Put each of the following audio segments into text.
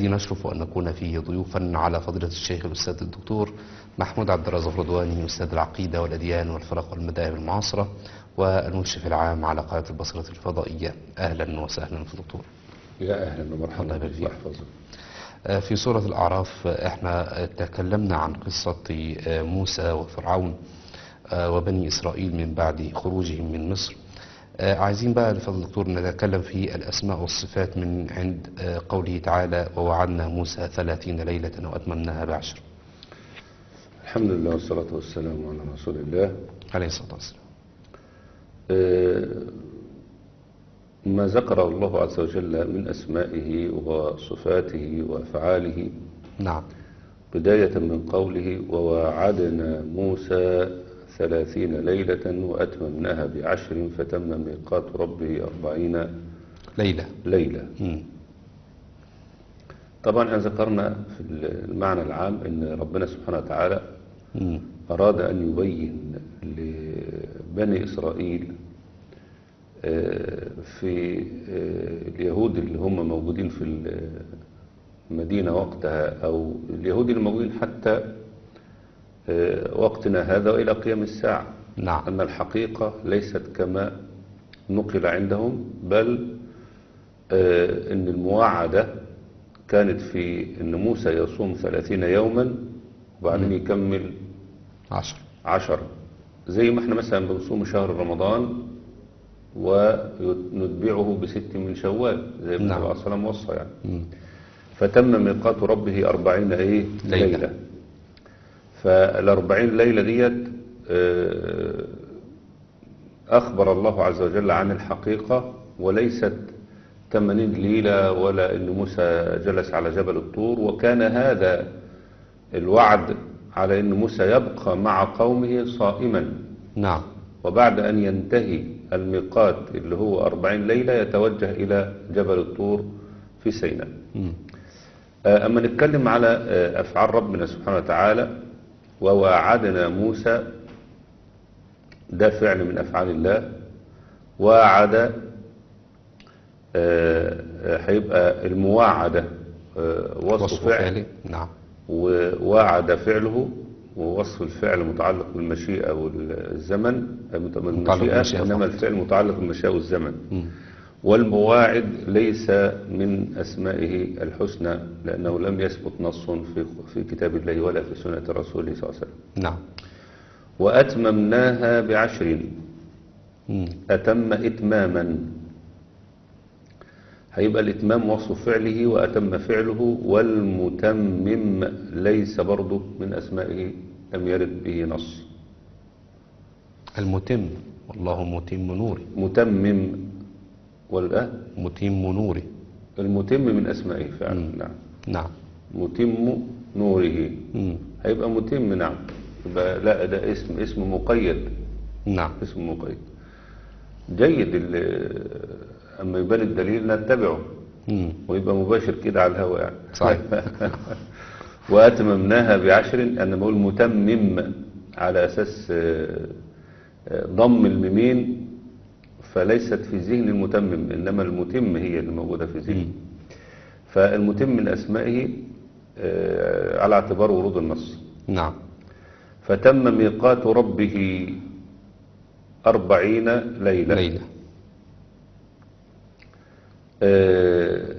الذي نشرف أن نكون فيه ضيوفا على فضيلة الشيخ الأستاذ الدكتور محمود عبد الرازق رضواني أستاذ العقيدة والأديان والفرق والمذاهب المعاصرة والمشرف العام على قناة البصرة الفضائية أهلا وسهلا في الدكتور يا اهلا الله ومرحبا يبارك بك فيك. واحفظك آه، في سورة الأعراف آه، احنا تكلمنا عن قصة آه، موسى وفرعون آه، وبني إسرائيل من بعد خروجهم من مصر آه، عايزين بقى لفضل الدكتور نتكلم في الأسماء والصفات من عند آه، قوله تعالى ووعدنا موسى ثلاثين ليلة وأتممناها بعشر الحمد لله والصلاة والسلام على رسول الله عليه الصلاة والسلام آه، ما ذكر الله عز وجل من أسمائه وصفاته وأفعاله نعم بداية من قوله وواعدنا موسى ثلاثين ليلة وأتممناها بعشر فتم ميقات ربه أربعين ليلة ليلة مم. طبعا احنا ذكرنا في المعنى العام أن ربنا سبحانه وتعالى مم. أراد أن يبين لبني إسرائيل آه، في آه، اليهود اللي هم موجودين في المدينة وقتها أو اليهود اللي موجودين حتى آه، وقتنا هذا وإلى قيام الساعة نعم أن الحقيقة ليست كما نقل عندهم بل آه، أن المواعدة كانت في أن موسى يصوم ثلاثين يوما وبعدين يكمل عشر عشر زي ما احنا مثلا بنصوم شهر رمضان ونتبعه بست من شوال زي ما نعم. النبي عليه الصلاة والسلام وصى يعني مم. فتم ميقات ربه أربعين إيه ليلة. ليلة, فالأربعين ليلة ديت آه، أخبر الله عز وجل عن الحقيقة وليست 80 ليلة ولا أن موسى جلس على جبل الطور وكان هذا الوعد على أن موسى يبقى مع قومه صائما نعم وبعد أن ينتهي الميقات اللي هو أربعين ليلة يتوجه إلى جبل الطور في سيناء مم. آه، أما نتكلم على آه، أفعال ربنا سبحانه وتعالى وواعدنا موسى ده فعل من أفعال الله واعد آه، آه، هيبقى المواعدة آه، وصف وصف فعل فعلي نعم ووعد فعله ووصف الفعل متعلق بالمشيئة والزمن متعلق المشيئة بالمشيئة إنما فقط. الفعل متعلق بالمشيئة والزمن مم. والمواعد ليس من أسمائه الحسنى لأنه لم يثبت نص في في كتاب الله ولا في سنة رسوله صلى الله عليه وسلم نعم وأتممناها بعشر مم. أتم إتماما هيبقى الإتمام وصف فعله وأتم فعله والمتمم ليس برضه من أسمائه لم يرد به نص المتم والله متم نوري متمم والأه متم نوري المتم من أسمائه فعلا مم. نعم نعم متم نوره مم. هيبقى متم نعم يبقى لا ده اسم اسم مقيد نعم اسم مقيد جيد ال- أما يبان الدليل نتبعه مم. ويبقى مباشر كده على الهواء يعني صحيح. وأتممناها بعشر أنا بقول متمم على أساس آه، آه، ضم الميمين فليست في ذهن المتمم إنما المتم هي اللي موجودة في ذهن فالمتم من أسمائه آه، على اعتبار ورود النص نعم فتم ميقات ربه أربعين ليلة ليلى آه،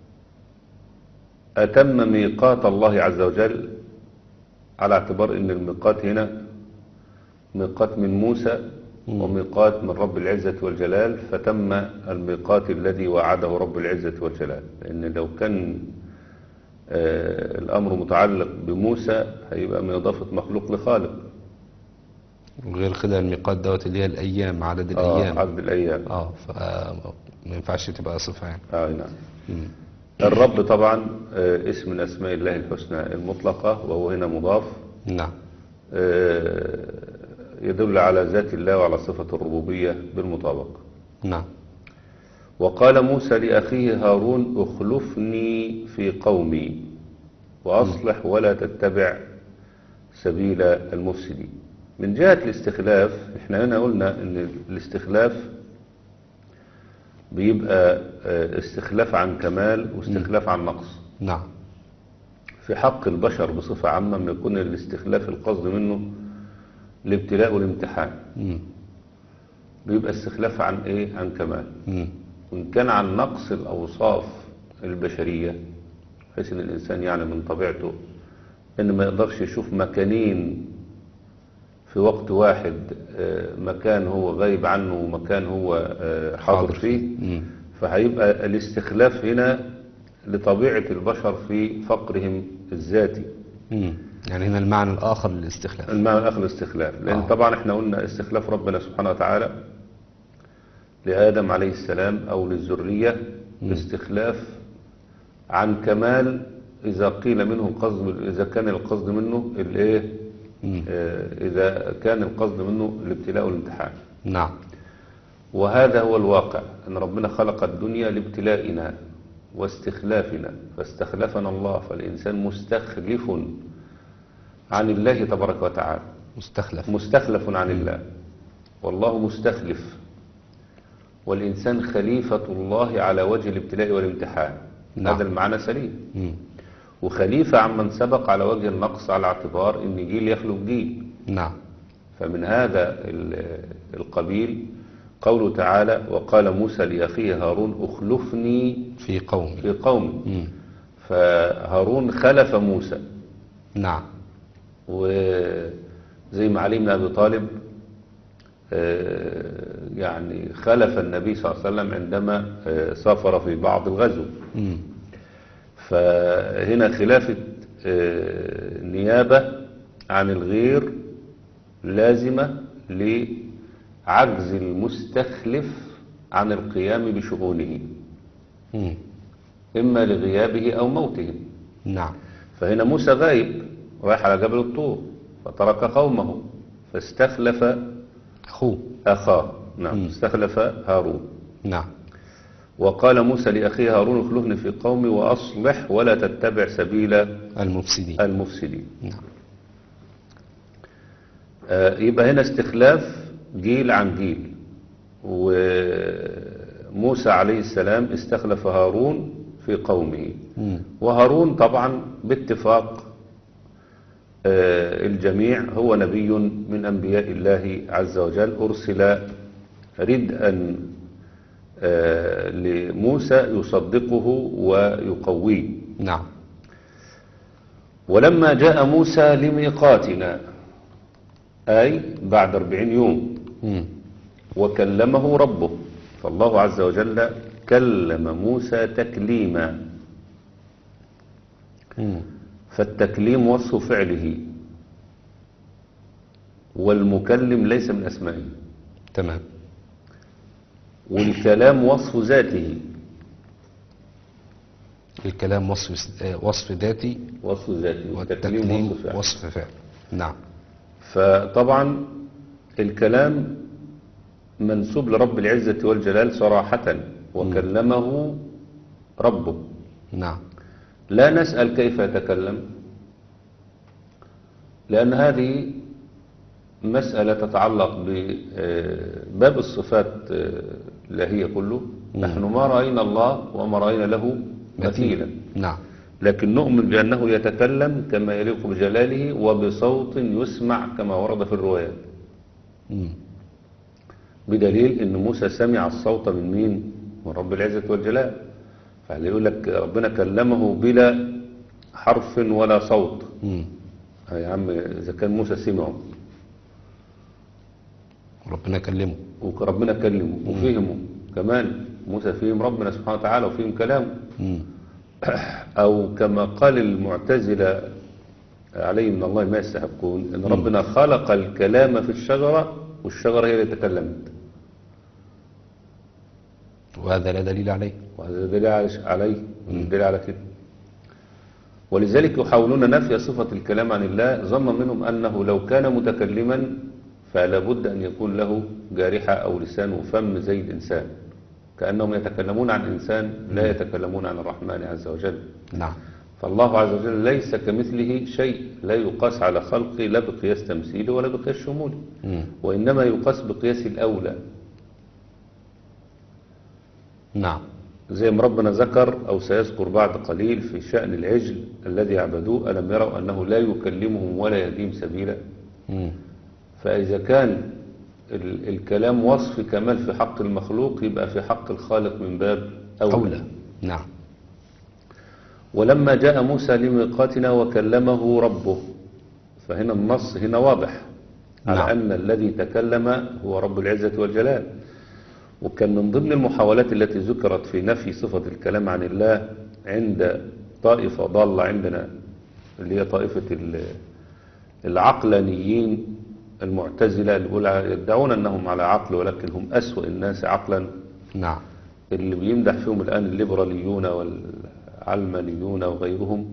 أتم ميقات الله عز وجل على اعتبار أن الميقات هنا ميقات من موسى وميقات من رب العزة والجلال فتم الميقات الذي وعده رب العزة والجلال لأن لو كان آه، الأمر متعلق بموسى هيبقى من إضافة مخلوق لخالق وغير كده الميقات دوت اللي هي الأيام عدد آه الأيام عدد الأيام اه فما ينفعش تبقى صفة يعني آه نعم مم. الرب طبعا آه، اسم من أسماء الله الحسنى المطلقة وهو هنا مضاف نعم آه، يدل على ذات الله وعلى صفة الربوبية بالمطابقة نعم وقال موسى لأخيه هارون اخلفني في قومي وأصلح ولا تتبع سبيل المفسدين من جهة الاستخلاف احنا هنا قلنا ان الاستخلاف بيبقى آه، استخلاف عن كمال واستخلاف عن نقص نعم في حق البشر بصفة عامة ما يكون الاستخلاف القصد منه الابتلاء والامتحان مم. بيبقى استخلاف عن ايه عن كمال مم. وإن كان عن نقص الأوصاف البشرية بحيث إن الإنسان يعني من طبيعته إن ما يقدرش يشوف مكانين في وقت واحد آه، مكان هو غايب عنه ومكان هو آه، حاضر حاضر فيه مم. فهيبقى الاستخلاف هنا لطبيعة البشر في فقرهم الذاتي مم. يعني هنا المعنى الآخر للاستخلاف المعنى الآخر الاستخلاف لأن آه. طبعا احنا قلنا استخلاف ربنا سبحانه وتعالى لآدم عليه السلام أو للذرية استخلاف عن كمال إذا قيل منه القصد إذا كان القصد منه الإيه مم. آه، إذا كان القصد منه الابتلاء والامتحان نعم وهذا هو الواقع أن ربنا خلق الدنيا لابتلائنا واستخلافنا فاستخلفنا الله فالإنسان مستخلف عن الله تبارك وتعالى مستخلف مستخلف عن الله والله مستخلف والإنسان خليفة الله على وجه الابتلاء والامتحان نعم. هذا المعنى سليم مم. وخليفة عمن سبق على وجه النقص على اعتبار ان جيل يخلق جيل نعم فمن هذا ال- القبيل قوله تعالى وقال موسى لأخيه هارون اخلفني في قومي في قومي مم. فهارون خلف موسى نعم وزي ما علي بن أبي طالب آه، يعني خلف النبي صلى الله عليه وسلم عندما آه، سافر في بعض الغزو مم. فهنا خلافة آه، نيابة عن الغير لازمة لعجز المستخلف عن القيام بشؤونه مم. إما لغيابه أو موته نعم فهنا موسى غايب رايح على جبل الطور فترك قومه فاستخلف أخوه أخاه نعم مم. استخلف هارون نعم وقال موسى لأخيه هارون اخلفني في قومي وأصلح ولا تتبع سبيل المفسدين المفسدين نعم آه، يبقى هنا استخلاف جيل عن جيل وموسى عليه السلام استخلف هارون في قومه مم. وهارون طبعا باتفاق آه، الجميع هو نبي من أنبياء الله عز وجل أرسل ردءا آه، لموسى يصدقه ويقويه نعم ولما جاء موسى لميقاتنا أي بعد أربعين يوم مم. وكلمه ربه فالله عز وجل كلم موسى تكليما مم. فالتكليم وصف فعله والمكلم ليس من أسمائه تمام والكلام وصف ذاته الكلام وصف آه، وصف ذاتي وصف ذاته والتكليم والتكليم وصف فعله وصف فعل نعم فطبعا الكلام منسوب لرب العزة والجلال صراحة وكلمه ربه نعم لا نسأل كيف يتكلم لأن هذه مسألة تتعلق بباب الصفات آه، الإلهية كله نحن ما رأينا الله وما رأينا له مثيلا نعم لكن نؤمن بأنه يتكلم كما يليق بجلاله وبصوت يسمع كما ورد في الروايات مم. بدليل ان موسى سمع الصوت من مين من رب العزة والجلال فهل يقول لك ربنا كلمه بلا حرف ولا صوت مم. آه يا عم اذا كان موسى سمعه ربنا كلمه وربنا كلمه وفهمه كمان موسى فهم ربنا سبحانه وتعالى وفهم كلامه مم. او كما قال المعتزلة عليه من الله ما يستحقون ان ربنا خلق الكلام في الشجرة والشجرة هي اللي تكلمت وهذا لا دليل عليه وهذا دليل على- عليه دليل على كده ولذلك يحاولون نفي صفة الكلام عن الله ظنا منهم أنه لو كان متكلما فلا بد أن يكون له جارحة أو لسان وفم زي الإنسان كأنهم يتكلمون عن إنسان لا يتكلمون عن الرحمن عز وجل نعم فالله عز وجل ليس كمثله شيء لا يقاس على خلقه لا بقياس تمثيلي ولا بقياس شمولي مم. وإنما يقاس بقياس الأولى نعم زي ما ربنا ذكر أو سيذكر بعد قليل في شأن العجل الذي يعبدوه ألم يروا أنه لا يكلمهم ولا يهديهم سبيلا مم. فإذا كان ال- الكلام وصف كمال في حق المخلوق يبقى في حق الخالق من باب أولى, أولى نعم ولما جاء موسى لميقاتنا وكلمه ربه فهنا النص هنا واضح على نعم. أن الذي تكلم هو رب العزة والجلال وكان من ضمن المحاولات التي ذكرت في نفي صفة الكلام عن الله عند طائفة ضالة عندنا اللي هي طائفة ال- العقلانيين المعتزلة اللي بيقول يدعون أنهم على عقل ولكن هم أسوأ الناس عقلا نعم اللي بيمدح فيهم الآن الليبراليون والعلمانيون وغيرهم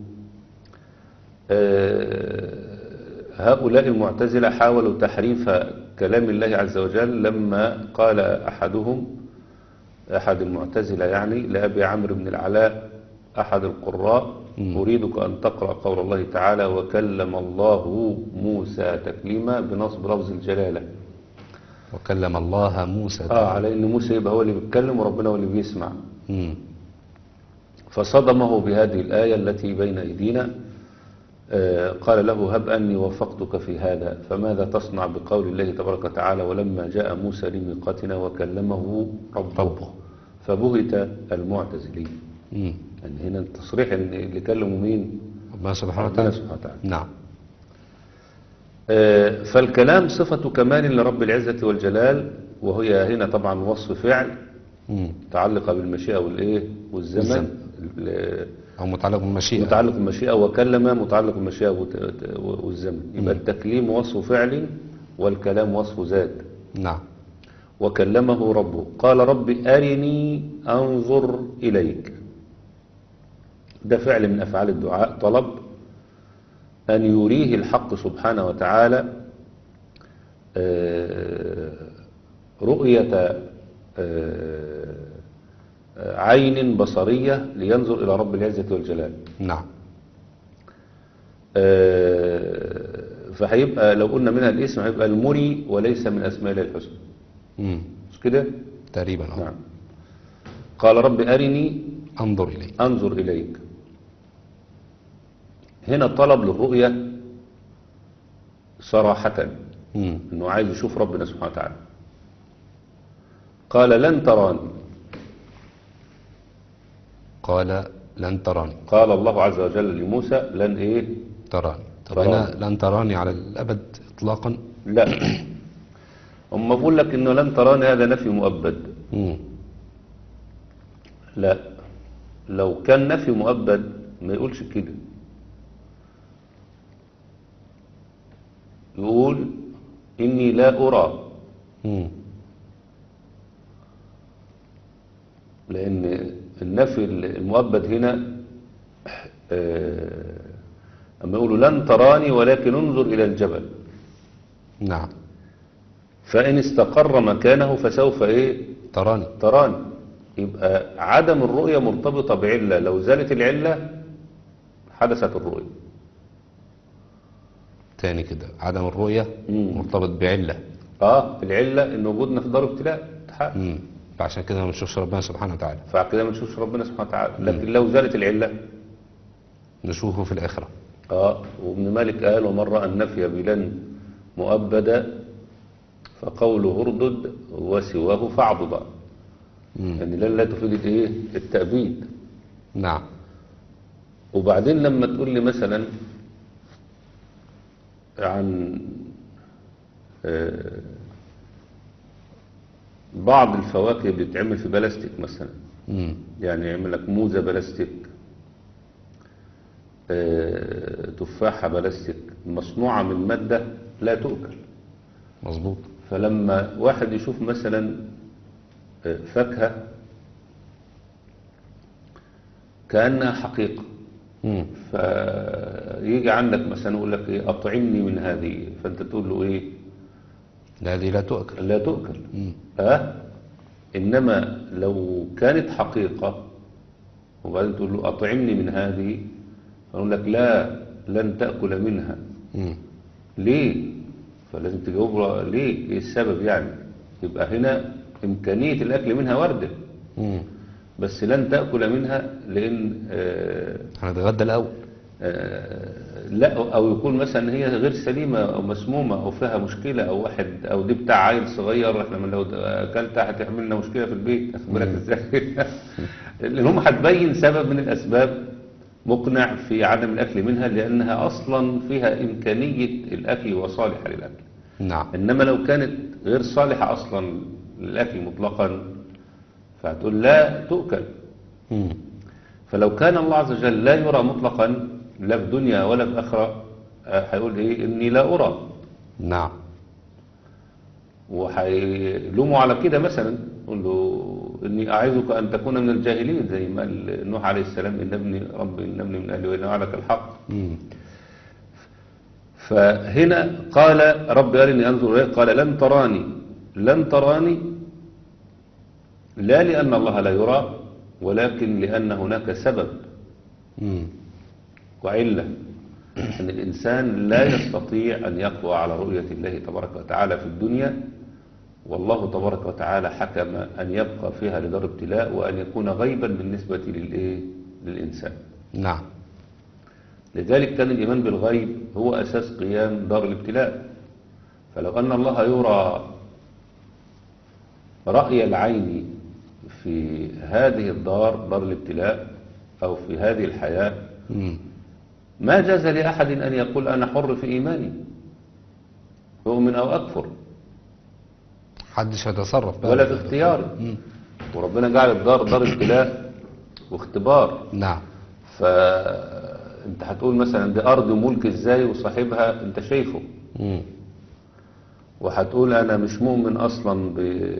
آه، هؤلاء المعتزلة حاولوا تحريف كلام الله عز وجل لما قال أحدهم أحد المعتزلة يعني لأبي عمرو بن العلاء أحد القراء أريدك أن تقرأ قول الله تعالى وكلم الله موسى تكليما بنصب لفظ الجلالة وكلم الله موسى آه على إن موسى يبقى هو اللي بيتكلم وربنا هو اللي بيسمع مم. فصدمه بهذه الآية التي بين أيدينا آه، قال له هب أني وفقتك في هذا فماذا تصنع بقول الله تبارك وتعالى ولما جاء موسى لميقاتنا وكلمه ربه ربه. فبهت المعتزلين مم. يعني هنا التصريح ان اللي كلموا مين ربنا سبحانه ربنا وتعالى سبحانه وتعالى نعم آه، فالكلام صفة كمال لرب العزة والجلال وهي هنا طبعا وصف فعل مم. متعلقة بالمشيئة والإيه والزمن والزمن. ال- أو متعلق بالمشيئة متعلق بالمشيئة وكلم متعلق بالمشيئة وت- والزمن يبقى التكليم وصف فعل والكلام وصف ذات نعم وكلمه ربه قال رب أرني أنظر إليك ده فعل من أفعال الدعاء طلب أن يريه الحق سبحانه وتعالى آه، رؤية آه، عين بصرية لينظر إلى رب العزة والجلال نعم آه، فهيبقى لو قلنا منها الاسم هيبقى المري وليس من أسماء الله الحسنى مم. مش كده؟ تقريبا آه. نعم قال رب أرني انظر إليه أنظر إليك هنا طلب للرؤية صراحة مم. أنه عايز يشوف ربنا سبحانه وتعالى قال لن تراني قال لن تراني قال الله عز وجل لموسى لن إيه تراني طب تراني. هنا لن تراني على الأبد إطلاقا لا أما بقول لك إنه لن تراني هذا نفي مؤبد مم. لا لو كان نفي مؤبد ما يقولش كده يقول إني لا أرى مم. لأن النفي المؤبد هنا آه، أما يقولوا لن تراني ولكن انظر إلى الجبل نعم فإن استقر مكانه فسوف إيه تراني تراني يبقى عدم الرؤية مرتبطة بعلة لو زالت العلة حدثت الرؤية تاني كده عدم الرؤية مم. مرتبط بعلة اه العلة ان وجودنا في دار ابتلاء تحقق. مم. فعشان كده ما نشوفش ربنا سبحانه وتعالى فكده ما نشوفش ربنا سبحانه وتعالى لكن لو زالت العلة نشوفه في الآخرة اه وابن مالك قال ومن رأى النفي بلن مؤبدا فقوله اردد وسواه فاعضد مم. يعني لن لا تفيد الايه التأبيد نعم وبعدين لما تقول لي مثلا عن آه، بعض الفواكه اللي بتتعمل في بلاستيك مثلا مم. يعني يعمل لك موزة بلاستيك آه، تفاحة بلاستيك مصنوعة من مادة لا تؤكل مظبوط فلما واحد يشوف مثلا آه، فاكهة كأنها حقيقة مم. فيجي عندك مثلا يقول لك ايه اطعمني من هذه فانت تقول له ايه لا دي لا تؤكل لا تؤكل مم. ها انما لو كانت حقيقة وبعدين تقول له اطعمني من هذه فيقول لك لا لن تأكل منها مم. ليه فلازم تجاوب له ليه ايه السبب يعني يبقى هنا امكانية الاكل منها واردة مم. بس لن تأكل منها لأن آه، هنتغدى الأول آه، لا او يكون مثلا هي غير سليمه او مسمومه او فيها مشكله او واحد او دي بتاع عيل صغير احنا من لو اكلتها هتعمل لنا مشكله في البيت واخد بالك ازاي لان هم هتبين سبب من الاسباب مقنع في عدم الاكل منها لانها اصلا فيها امكانيه الاكل وصالحه للاكل نعم انما لو كانت غير صالحه اصلا للاكل مطلقا فهتقول لا تؤكل مم. فلو كان الله عز وجل لا يرى مطلقا لا في دنيا ولا في آخرة آه، هيقول ايه اني لا ارى نعم وهيلوموا على كده مثلا يقول له اني اعظك ان تكون من الجاهلين زي ما قال نوح عليه السلام ان ابني ربي ان ابني من اهلي وان وعدك الحق مم. فهنا قال رب أرني أنظر إليك قال لن تراني لن تراني لا لأن الله لا يرى ولكن لأن هناك سبب مم. وعلة أن الإنسان لا يستطيع أن يقوى على رؤية الله تبارك وتعالى في الدنيا والله تبارك وتعالى حكم أن يبقى فيها لدار ابتلاء وأن يكون غيبا بالنسبة للإيه؟ للإنسان نعم لذلك كان الإيمان بالغيب هو أساس قيام دار الابتلاء فلو أن الله يرى رأي العين في هذه الدار دار الابتلاء أو في هذه الحياة مم. ما جاز لأحد أن يقول أنا حر في إيماني أؤمن أو أكفر محدش هيتصرف بقى ولا في اختياري مم. وربنا جعل الدار دار ابتلاء واختبار نعم فأنت هتقول مثلا دي أرض ملك إزاي وصاحبها أنت شايفه مم. وهتقول انا مش مؤمن اصلا ب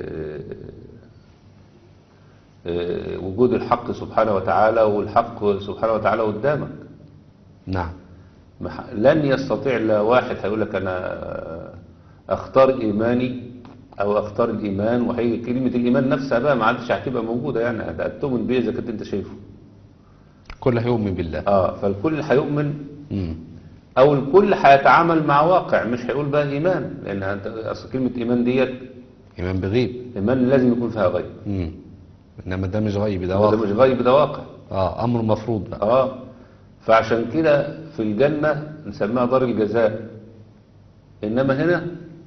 آه، وجود الحق سبحانه وتعالى والحق سبحانه وتعالى قدامك نعم مح- لن يستطيع لا واحد هيقول لك انا اختار ايماني او اختار الايمان وهي كلمه الايمان نفسها بقى ما عادش هتبقى موجوده يعني هتؤمن بيه اذا كنت انت شايفه كل هيؤمن بالله اه فالكل هيؤمن مم. او الكل هيتعامل مع واقع مش هيقول بقى ايمان لان انت اصل كلمه ايمان ديت إيمان بغيب ايمان لازم يكون فيها غيب مم. إنما ده مش غيب ده ده واقع مش غيب ده واقع آه أمر مفروض بقى اه فعشان كده في الجنة نسميها دار الجزاء انما هنا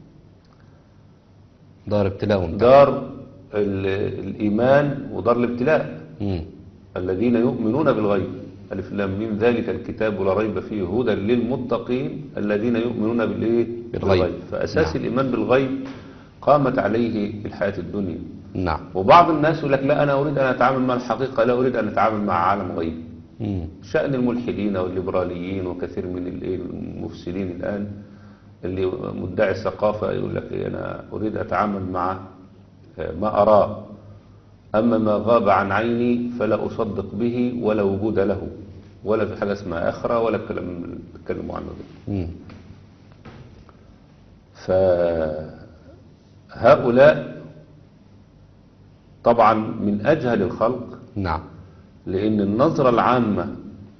دار ابتلاء وامتحان. دار ال- الايمان ودار الابتلاء مم. الذين يؤمنون بالغيب الف لام ميم ذلك الكتاب لا ريب فيه هدى للمتقين الذين يؤمنون بالايه بالغيب. فاساس نعم. الايمان بالغيب قامت عليه الحياة الدنيا نعم وبعض الناس يقول لك لا انا اريد ان اتعامل مع الحقيقة لا اريد ان اتعامل مع عالم غيب مم. شأن الملحدين والليبراليين وكثير من الإيه المفسدين الآن اللي مدعي الثقافة يقول لك إيه أنا أريد أتعامل مع ما أراه أما ما غاب عن عيني فلا أصدق به ولا وجود له ولا في حاجة اسمها آخرة ولا الكلام اللي بيتكلموا عنه ده مم. فهؤلاء طبعا من أجهل الخلق نعم لأن النظرة العامة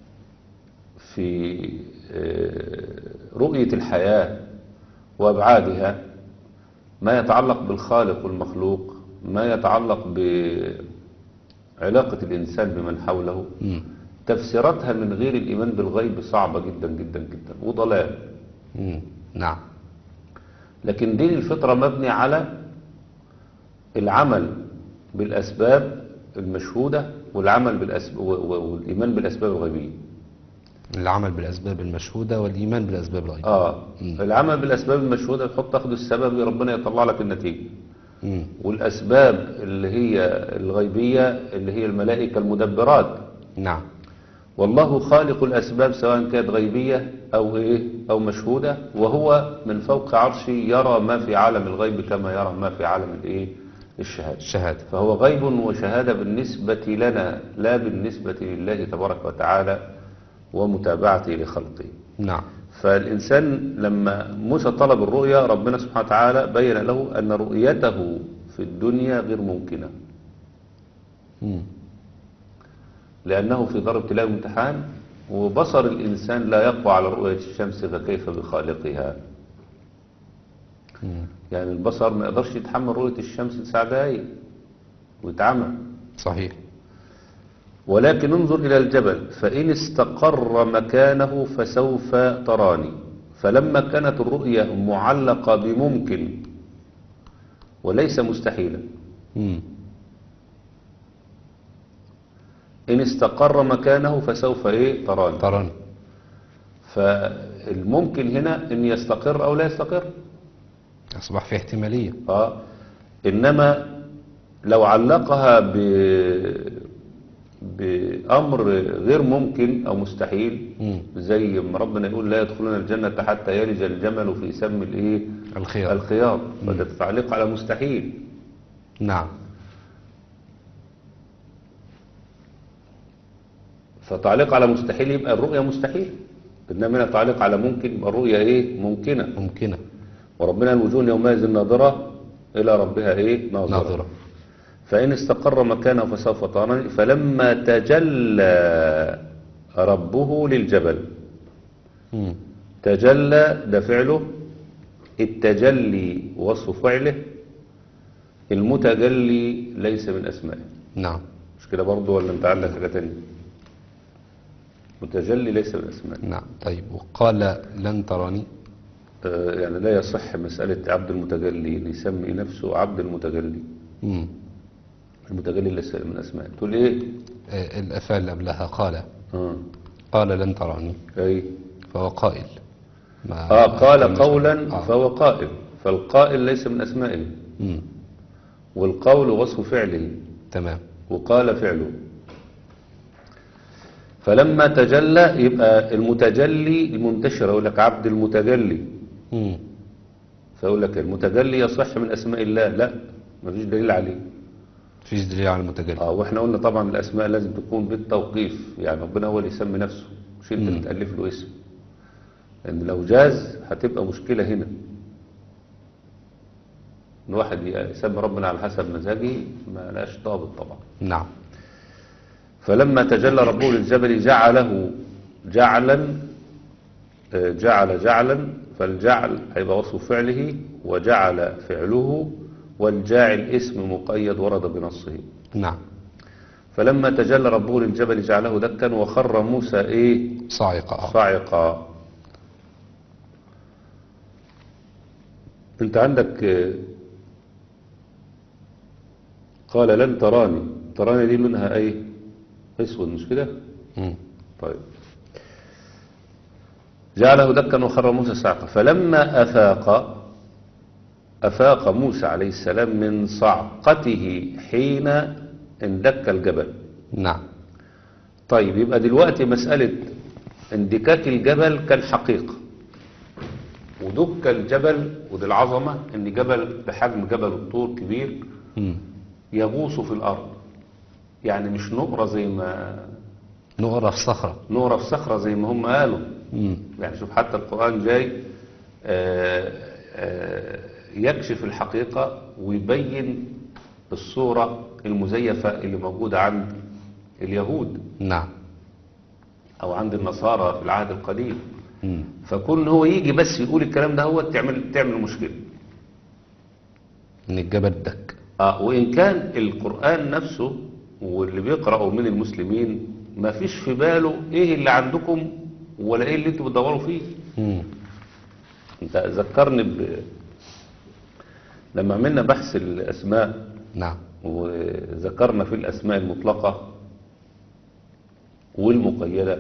في آه، رؤية الحياة وأبعادها ما يتعلق بالخالق والمخلوق ما يتعلق بعلاقة الإنسان بمن حوله مم. تفسيراتها من غير الإيمان بالغيب صعبة جدا جدا جدا وضلال مم. نعم لكن دين الفطرة مبني على العمل بالأسباب المشهودة والعمل بالأسباب والإيمان بالأسباب الغيبية العمل بالأسباب المشهودة والإيمان بالأسباب الغيبية آه مم. العمل بالأسباب المشهودة تحط تاخد السبب ربنا يطلع لك النتيجة مم. والأسباب اللي هي الغيبية اللي هي الملائكة المدبرات نعم والله خالق الأسباب سواء كانت غيبية أو إيه أو مشهودة وهو من فوق عرشه يرى ما في عالم الغيب كما يرى ما في عالم الإيه الشهادة الشهادة فهو غيب وشهادة بالنسبة لنا لا بالنسبة لله تبارك وتعالى ومتابعته لخلقه نعم فالإنسان لما موسى طلب الرؤيا ربنا سبحانه وتعالى بين له أن رؤيته في الدنيا غير ممكنة مم. لأنه في دار ابتلاء وامتحان وبصر الإنسان لا يقوى على رؤية الشمس فكيف بخالقها مم. يعني البصر ما يقدرش يتحمل رؤية الشمس تسع دقايق ويتعمى صحيح ولكن انظر إلى الجبل فإن استقر مكانه فسوف تراني فلما كانت الرؤية معلقة بممكن وليس مستحيلا مم. إن استقر مكانه فسوف إيه تراني تراني فالممكن هنا إن يستقر أو لا يستقر أصبح في احتمالية آه. إنما لو علقها ب... بأمر غير ممكن أو مستحيل مم. زي ما ربنا يقول لا يدخلون الجنة حتى يلج الجمل في سم الإيه الخيار الخيار فده تعليق على مستحيل نعم فتعليق على مستحيل يبقى الرؤية مستحيل إنما هنا تعليق على ممكن يبقى الرؤية إيه ممكنة ممكنة وربنا الوجوه يومئذ ناظرة إلى ربها إيه ناظرة, ناظرة فإن استقر مكانه فسوف تراني فلما تجلى ربه للجبل مم. تجلى ده فعله التجلي وصف فعله المتجلي ليس من أسمائه نعم مش كده برضه ولا انت عندك حاجة تانية متجلي ليس من أسمائه نعم طيب وقال لن تراني آه، يعني لا يصح مسألة عبد المتجلي إن يسمي نفسه عبد المتجلي مم. المتجلي ليس من أسمائه تقول إيه آه، الأفعال اللي قبلها قال آه. قال لن تراني أي فهو قائل ما آه قال ما- قولا آه. فهو قائل فالقائل ليس من أسمائه مم. والقول وصف فعله تمام وقال فعله فلما تجلى يبقى المتجلي المنتشر يقول لك عبد المتجلي مم. فيقول لك المتجلي يصح من أسماء الله لا مفيش دليل عليه فيش دليل على المتجلي اه واحنا قلنا طبعا الأسماء لازم تكون بالتوقيف يعني ربنا هو اللي يسمي نفسه مش انت اللي تألف له اسم لأن لو جاز هتبقى مشكلة هنا ان واحد يسمي ربنا على حسب مزاجه ما لاش ضابط طبعا نعم فلما تجلى ربه للجبل جعله جعلا آه، جعل جعلا فالجعل هيبقى وصف فعله وجعل فعله والجاعل اسم مقيد ورد بنصه نعم فلما تجلى ربه للجبل جعله دكا وخر موسى ايه صاعقة آه. صاعقا انت عندك آه، قال لن تراني تراني دي لونها ايه اسود مش كده مم. طيب جعله دكا وخر موسى صعقا فلما أفاق أفاق موسى عليه السلام من صعقته حين اندك الجبل نعم طيب يبقى دلوقتي مسألة اندكاك الجبل كان حقيقة ودك الجبل ودي العظمة ان جبل بحجم جبل الطور كبير مم. يغوص في الأرض يعني مش نقرة زي ما نقرة في صخرة نقرة في صخرة زي ما هم قالوا مم. يعني شوف حتى القرآن جاي آه، آه، يكشف الحقيقة ويبين الصورة المزيفة اللي موجودة عند اليهود نعم أو عند النصارى في العهد القديم مم. فكون هو يجي بس يقول الكلام ده هو تعمل تعمل مشكلة إن الجبل دك آه وإن كان القرآن نفسه واللي بيقرأوا من المسلمين ما فيش في باله إيه اللي عندكم ولا إيه اللي أنتوا بتدوروا فيه مم. انت ذكرني ب... لما عملنا بحث الأسماء نعم وذكرنا في الأسماء المطلقة والمقيدة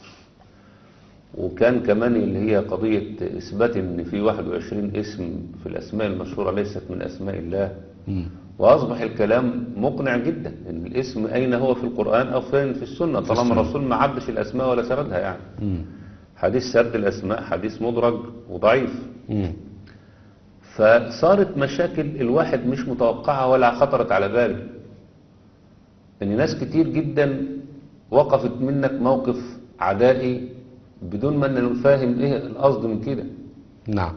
وكان كمان اللي هي قضية إثبات إن في 21 اسم في الأسماء المشهورة ليست من أسماء الله مم. وأصبح الكلام مقنع جدا إن الاسم أين هو في القرآن أو فين في السنة طالما الرسول ما عدش الأسماء ولا سردها يعني مم. حديث سرد الأسماء حديث مدرج وضعيف مم. فصارت مشاكل الواحد مش متوقعها ولا خطرت على باله ان ناس كتير جدا وقفت منك موقف عدائي بدون ما انه فاهم ايه القصد من كده نعم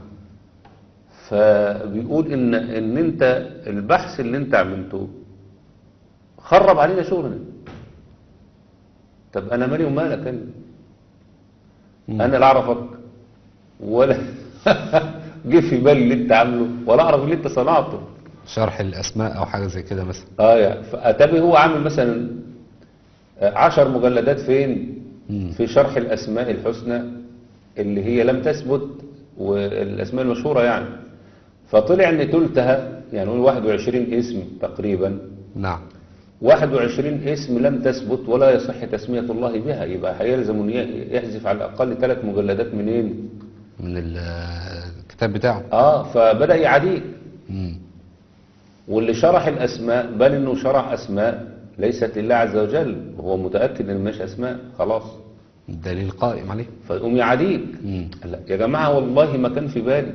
فبيقول ان ان انت البحث اللي انت عملته خرب علينا شغلنا طب انا مالي ومالك انا مم. انا لا اعرفك ولا جه في بالي اللي انت عامله ولا اعرف اللي انت صنعته شرح الأسماء أو حاجة زي كده مثلا اه يعني فاتابي هو عامل مثلا آه، عشر مجلدات فين مم. في شرح الأسماء الحسنى اللي هي لم تثبت والأسماء المشهورة يعني فطلع ان تلتها يعني نقول 21 اسم تقريبا نعم 21 اسم لم تثبت ولا يصح تسمية الله بها يبقى هيلزم ان يحذف على الأقل ثلاث مجلدات منين من ال- الكتاب بتاعه اه فبدأ يعاديك مم. واللي شرح الأسماء بل انه شرح أسماء ليست لله عز وجل وهو متأكد ان مش أسماء خلاص الدليل قائم عليه فيقوم يعاديك مم. لا يا جماعة والله ما كان في بالي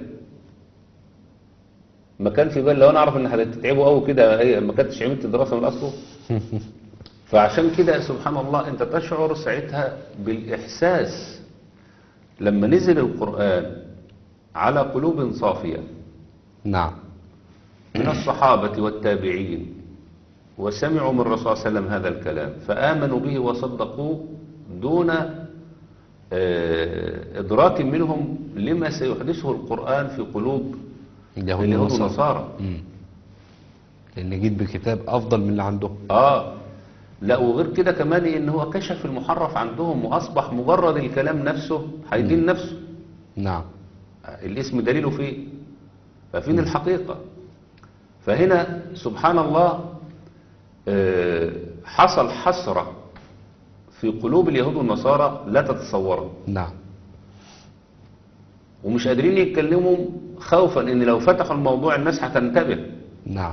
ما كان في بالي لو انا اعرف ان هتتعبوا قوي كده إيه، ما كنتش عملت دراسة من اصله فعشان كده سبحان الله انت تشعر ساعتها بالاحساس لما نزل القرآن على قلوب صافية نعم من الصحابة والتابعين وسمعوا من الرسول صلى الله عليه وسلم هذا الكلام فآمنوا به وصدقوه دون آه، إدراك منهم لما سيحدثه القرآن في قلوب اليهود اليهود والنصارى والنصارى مم. لأن جيت بكتاب أفضل من اللي عندهم آه لا وغير كده كمان إن هو كشف المحرف عندهم وأصبح مجرد الكلام نفسه هيدين نفسه نعم الاسم دليله فيه ففين الحقيقة فهنا سبحان الله آه، حصل حسرة في قلوب اليهود والنصارى لا تتصورها نعم ومش قادرين يتكلموا خوفا ان لو فتحوا الموضوع الناس هتنتبه نعم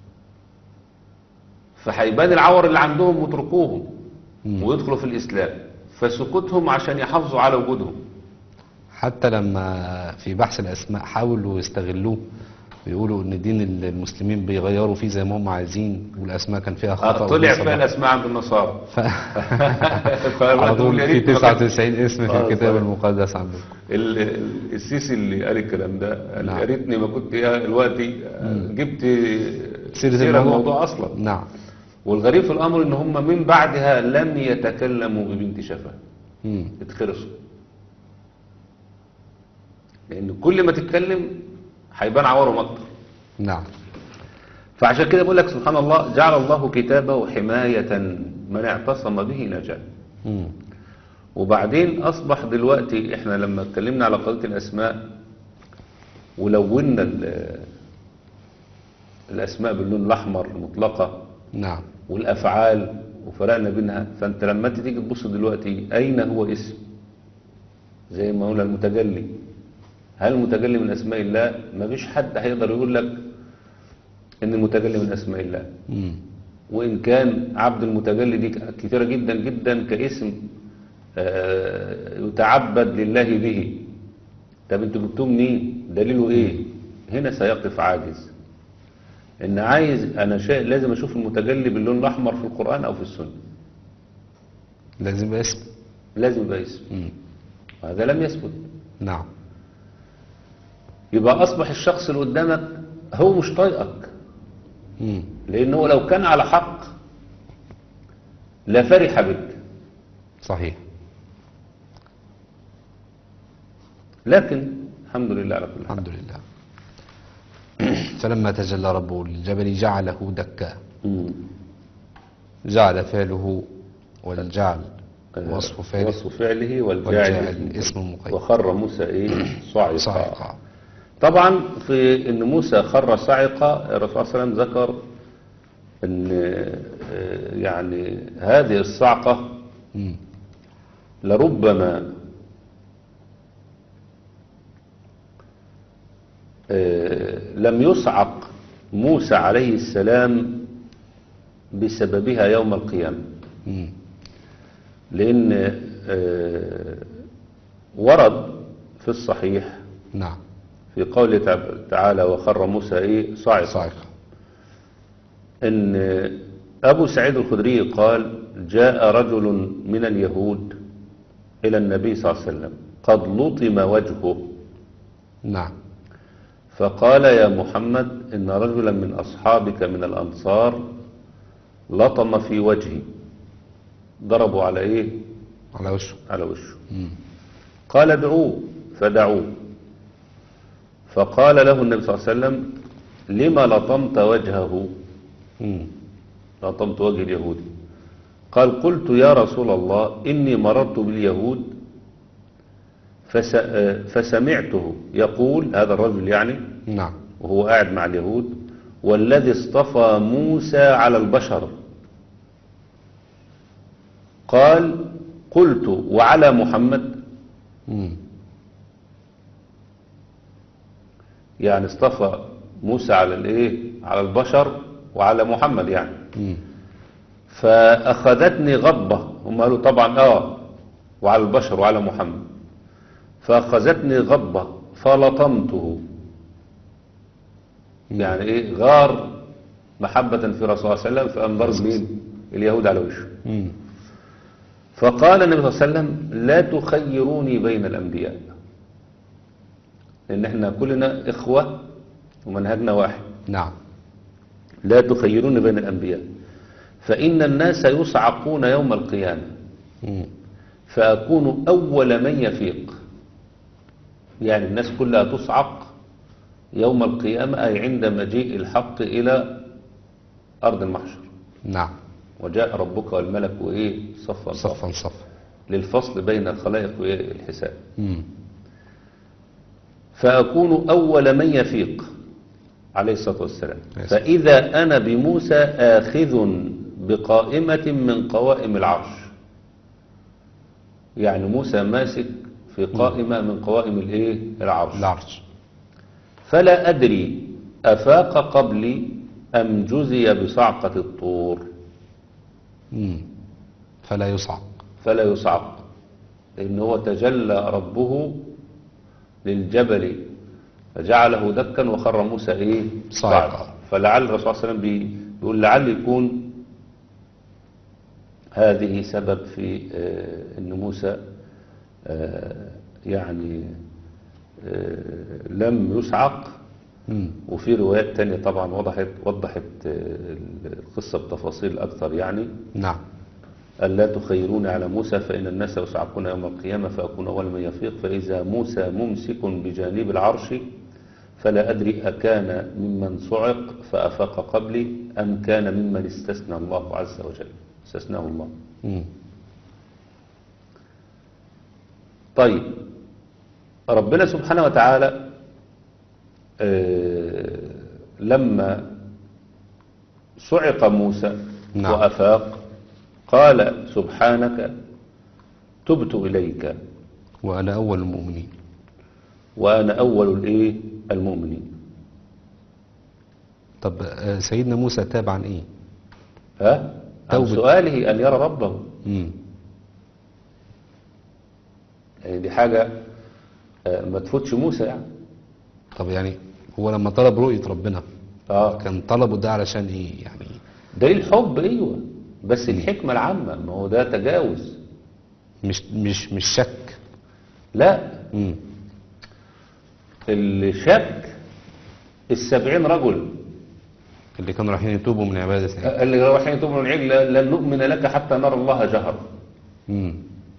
فهيبان العور اللي عندهم واتركوهم مم. ويدخلوا في الاسلام فسكوتهم عشان يحافظوا على وجودهم حتى لما في بحث الأسماء حاولوا يستغلوه ويقولوا إن دين المسلمين بيغيروا فيه زي ما هم عايزين والأسماء كان فيها خطأ آه، طلع ودي فيها صلاح. الاسماء عند النصارى ف... على طول يا في ريت ما كان- 99 اسم في آه، الكتاب صحيح. المقدس عندكم ال- ال- السيسي اللي قال الكلام ده قال نعم. يا ريتني ما كنت يا دلوقتي جبت سيرة سيرة الموضوع. الموضوع اصلا نعم والغريب في الامر ان هم من بعدها لم يتكلموا ببنت شفاه مم. اتخرسوا لان كل ما تتكلم هيبان عورهم اكتر نعم فعشان كده بقول لك سبحان الله جعل الله كتابه حماية من اعتصم به نجاه مم. وبعدين أصبح دلوقتي إحنا لما اتكلمنا على قضية الأسماء ولونا ال- الأسماء باللون الأحمر مطلقة نعم والأفعال وفرقنا بينها فأنت لما أنت تيجي تبص دلوقتي أين هو اسم زي ما قلنا المتجلي هل المتجلي من أسماء الله ما فيش حد هيقدر يقول لك إن المتجلي من أسماء الله مم. وإن كان عبد المتجلي دي كثيرة جدا جدا كاسم آه، يتعبد لله به طب انتوا جبتوه منين دليله ايه هنا سيقف عاجز ان عايز انا شيء لازم اشوف المتجلي باللون الاحمر في القرآن او في السنة لازم يبقى اسم لازم يبقى اسم مم. وهذا لم يثبت نعم يبقى اصبح الشخص اللي قدامك هو مش طايقك مم. لانه لو كان على حق لفرح بك صحيح لكن الحمد لله على كل حال الحمد لله فلما تجلى ربه للجبل جعله دكا مم. جعل فعله والجعل وصف فعله وصف فعله والجاعل والجاعل اسمه. اسم مقيد وخر موسى ايه صعقا صاعقة طبعا في ان موسى خر صعقا الرسول صلى الله عليه وسلم ذكر ان آه، يعني هذه الصعقة مم. لربما آه، لم يصعق موسى عليه السلام بسببها يوم القيامة مم. لأن آه، ورد في الصحيح نعم في قوله تع- تعالى وخر موسى إيه صاعقا صاعقة إن أبو سعيد الخدري قال جاء رجل من اليهود إلى النبي صلى الله عليه وسلم قد لطم وجهه نعم فقال يا محمد إن رجلا من أصحابك من الأنصار لطم في وجهي ضربوا على إيه على وشه على وشه مم. قال ادعوه فدعوه فقال له النبي صلى الله عليه وسلم لما لطمت وجهه مم. لطمت وجه اليهودي قال قلت يا رسول الله إني مررت باليهود فس... آه، فسمعته يقول هذا الرجل يعني نعم وهو قاعد مع اليهود والذي اصطفى موسى على البشر قال قلت وعلى محمد مم. يعني اصطفى موسى على الايه على البشر وعلى محمد يعني مم. فأخذتني غضبة هم قالوا طبعا اه وعلى البشر وعلى محمد فأخذتني غضبة فلطمته يعني ايه غار محبة في رسول الله صلى الله عليه وسلم فقام ضرب مين اليهود على وشه مم. فقال النبي صلى الله عليه وسلم لا تخيروني بين الأنبياء لأن احنا كلنا إخوة ومنهجنا واحد نعم لا تخيروني بين الأنبياء فإن الناس يصعقون يوم القيامة مم. فأكون أول من يفيق يعني الناس كلها تصعق يوم القيامة أي عند مجيء الحق إلى أرض المحشر نعم وجاء ربك والملك وإيه صفا صفا صفا صفا للفصل بين الخلائق والحساب مم. فأكون أول من يفيق عليه الصلاة والسلام يس. فإذا أنا بموسى آخذ بقائمة من قوائم العرش يعني موسى ماسك في قائمة من قوائم الإيه العرش العرش فلا أدري أفاق قبلي أم جزي بصعقة الطور مم. فلا يصعق فلا يصعق لأن هو تجلى ربه للجبل فجعله دكا وخر موسى ايه صاعقا. فلعل الرسول صلى الله عليه وسلم بي- بيقول لعل يكون هذه سبب في آه، ان موسى آه، يعني آه، لم يصعق مم. وفي روايات تانية طبعا وضحت وضحت آه، القصة بتفاصيل أكثر يعني نعم ألا تخيرون على موسى فإن الناس يصعقون يوم القيامة فأكون أول من يفيق فإذا موسى ممسك بجانب العرش فلا أدري أكان ممن صعق فأفاق قبلي أم كان ممن استثنى الله عز وجل استثناه الله مم. طيب ربنا سبحانه وتعالى آه، لما صعق موسى نعم. وأفاق قال سبحانك تبت إليك وأنا أول المؤمنين وأنا أول الإيه المؤمنين طب آه، سيدنا موسى تاب عن إيه ها عن توبة. سؤاله أن يرى ربه مم. يعني دي حاجة آه، ما تفوتش موسى يعني طب يعني هو لما طلب رؤية ربنا اه كان طلبه ده علشان إيه يعني دليل حب ايوه بس الحكمة العامة ما هو ده تجاوز مش مش مش شك لا مم. اللي شك السبعين رجل اللي كانوا رايحين يتوبوا من عبادة العجل. اللي رايحين يتوبوا من العجل لن نؤمن لك حتى نرى الله جهرا مم.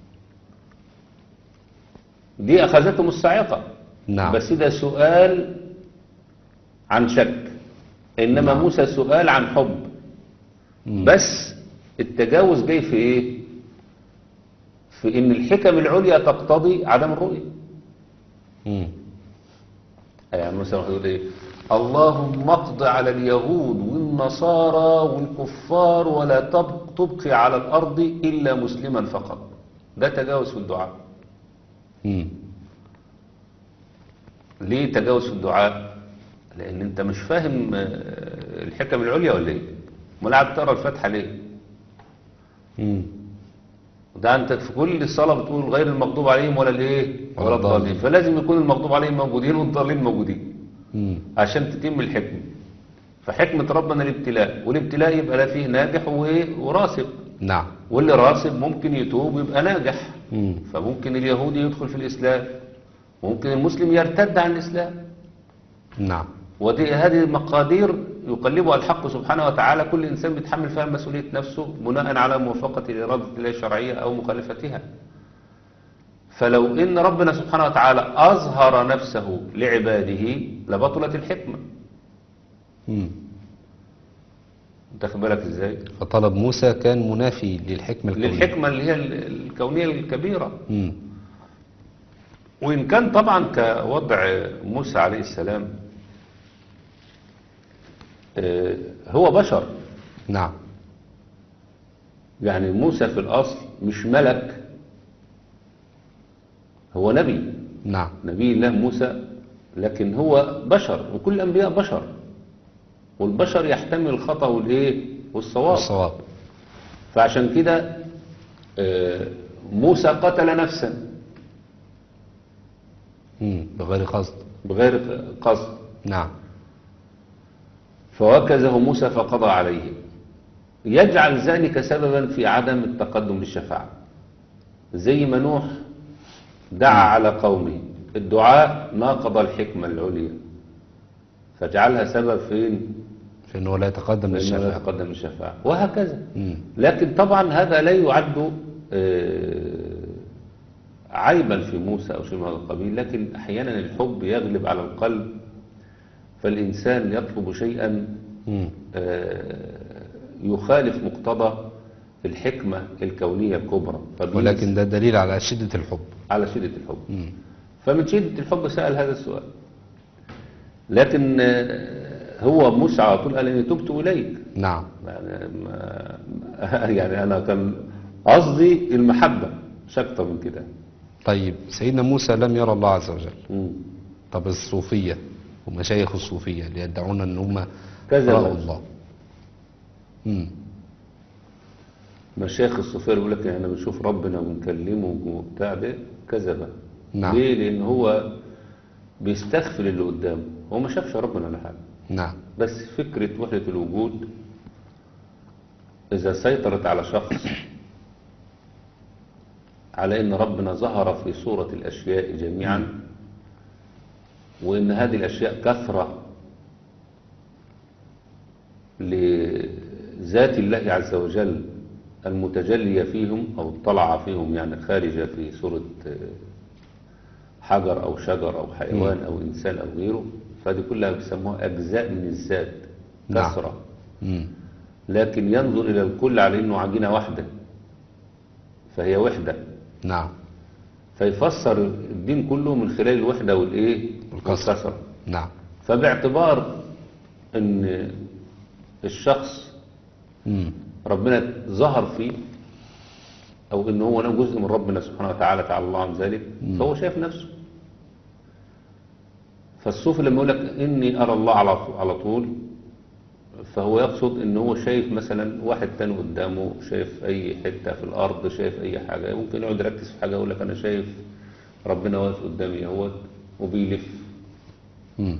دي أخذتهم الصاعقة نعم بس ده سؤال عن شك إنما نعم. موسى سؤال عن حب مم. بس التجاوز جاي في إيه في إن الحكم العليا تقتضي عدم الرؤية مم. يعني مثلا واحد يقول ايه اللهم اقض على اليهود والنصارى والكفار ولا تب- تبقي على الارض الا مسلما فقط ده تجاوز في الدعاء مم. ليه تجاوز في الدعاء لان انت مش فاهم آه، الحكم العليا ولا ايه امال قاعد تقرا الفاتحه ليه مم. ده انت في كل صلاه بتقول غير المغضوب عليهم ولا الايه ولا ولا الضالين. الضالين فلازم يكون المغضوب عليهم موجودين والضالين موجودين مم. عشان تتم الحكمة فحكمة ربنا الابتلاء والابتلاء يبقى لا فيه ناجح و- وراسب نعم واللي راسب ممكن يتوب يبقى ناجح مم. فممكن اليهودي يدخل في الإسلام ممكن المسلم يرتد عن الإسلام نعم ودي هذه مقادير يقلبها الحق سبحانه وتعالى كل إنسان بيتحمل فيها مسؤولية نفسه بناء على موافقة لإرادة الله الشرعية أو مخالفتها فلو إن ربنا سبحانه وتعالى أظهر نفسه لعباده لبطلت الحكمة مم. انت خد بالك ازاي فطلب موسى كان منافي للحكمة الكونية للحكمة اللي هي ال- الكونية الكبيرة مم. وإن كان طبعا كوضع موسى عليه السلام آه، هو بشر نعم يعني موسى في الأصل مش ملك هو نبي نعم نبي الله موسى لكن هو بشر وكل الأنبياء بشر والبشر يحتمل الخطأ والإيه والصواب الصواب فعشان كده آه، موسى قتل نفسا مم. بغير قصد بغير قصد نعم فوكزه موسى فقضى عليه يجعل ذلك سببا في عدم التقدم للشفاعة زي ما نوح دعا على قومه الدعاء ناقض الحكمة العليا فجعلها سبب فين في انه لا يتقدم فإنه لا للشفاعة يتقدم للشفاعة وهكذا مم. لكن طبعا هذا لا يعد آه، عيبا في موسى أو شيء من هذا القبيل لكن أحيانا الحب يغلب على القلب فالإنسان يطلب شيئا مم. آه، يخالف مقتضى الحكمة الكونية الكبرى فبينس- ولكن ده دليل على شدة الحب على شدة الحب مم. فمن شدة الحب سأل هذا السؤال لكن آه، هو موسى على طول قال إني تبت إليك نعم يعني, ما يعني أنا كان قصدي المحبة مش أكتر من كده طيب سيدنا موسى لم يرى الله عز وجل مم. طب الصوفية ومشايخ الصوفية اللي يدعون ان هم كذب. رأوا الله مم. مشايخ الصوفية بيقول لك احنا بنشوف ربنا ونكلمه وبتاع ده كذبة نعم. ليه؟ لأن هو بيستغفل اللي قدامه هو ما شافش ربنا ولا حاجة نعم بس فكرة وحدة الوجود إذا سيطرت على شخص على إن ربنا ظهر في صورة الأشياء جميعا وإن هذه الأشياء كثرة لذات الله عز وجل المتجلية فيهم أو الطلعة فيهم يعني خارجة في صورة حجر أو شجر أو حيوان أو إنسان أو غيره فدي كلها بيسموها أجزاء من الذات نعم. كثرة مم. لكن ينظر إلى الكل على إنه عجينة واحدة فهي وحدة نعم فيفسر الدين كله من خلال الوحدة والإيه والكسرة. والكسرة نعم فباعتبار ان الشخص مم. ربنا ظهر فيه او ان هو له جزء من ربنا سبحانه وتعالى تعالى الله عن ذلك فهو شايف نفسه فالصوفي لما يقول لك اني ارى الله على على طول فهو يقصد ان هو شايف مثلا واحد تاني قدامه شايف اي حته في الارض شايف اي حاجه ممكن يقعد يركز في حاجه يقول لك انا شايف ربنا واقف قدامي اهوت وبيلف مم.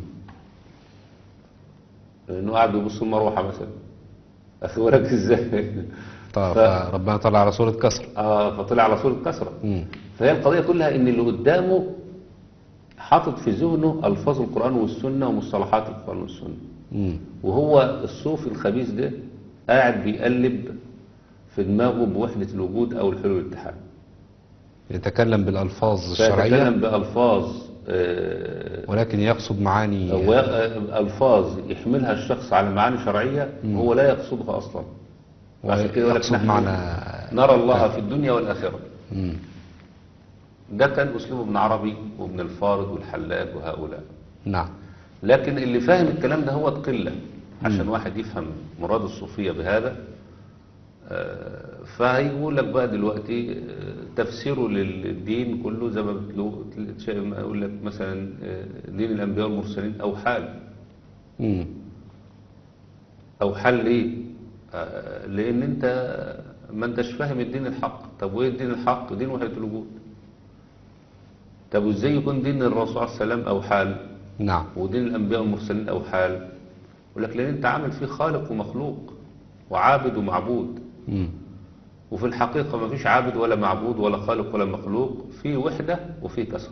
انه قاعد بيبص المروحه مثلا اخي بالك ازاي طب ف- فربنا طلع على صورة كسر اه فطلع على صوره كسره مم. فهي القضيه كلها ان اللي قدامه حاطط في ذهنه الفاظ القران والسنه ومصطلحات القران والسنه مم. وهو الصوفي الخبيث ده قاعد بيقلب في دماغه بوحده الوجود او الحلول والاتحاد يتكلم بالألفاظ الشرعية فيتكلم بالفاظ آه، ولكن يقصد معاني أو آه، الفاظ يحملها الشخص على معاني شرعيه هو لا يقصدها اصلا عشان كده يقول لك ويقصد نحن معنى نرى الله في الدنيا والآخرة مم. ده كان أسلوب ابن عربي وابن الفارض والحلاج وهؤلاء نعم لكن اللي فاهم الكلام ده هو قلة عشان واحد يفهم مراد الصوفية بهذا آه، فهيقول لك بقى دلوقتي آه، تفسيره للدين كله زي ما بتلو- شيء ما يقول لك مثلا آه، دين الأنبياء والمرسلين أو حال مم. أو حل ليه؟ آه، لأن أنت ما أنتش فاهم الدين الحق طب وإيه الدين الحق؟ دين وحدة الوجود طب وإزاي يكون دين الرسول عليه السلام أو حال نعم ودين الأنبياء والمرسلين أو حال يقول لك لأن أنت عامل فيه خالق ومخلوق وعابد ومعبود مم. وفي الحقيقة ما فيش عابد ولا معبود ولا خالق ولا مخلوق في وحدة وفي كسرة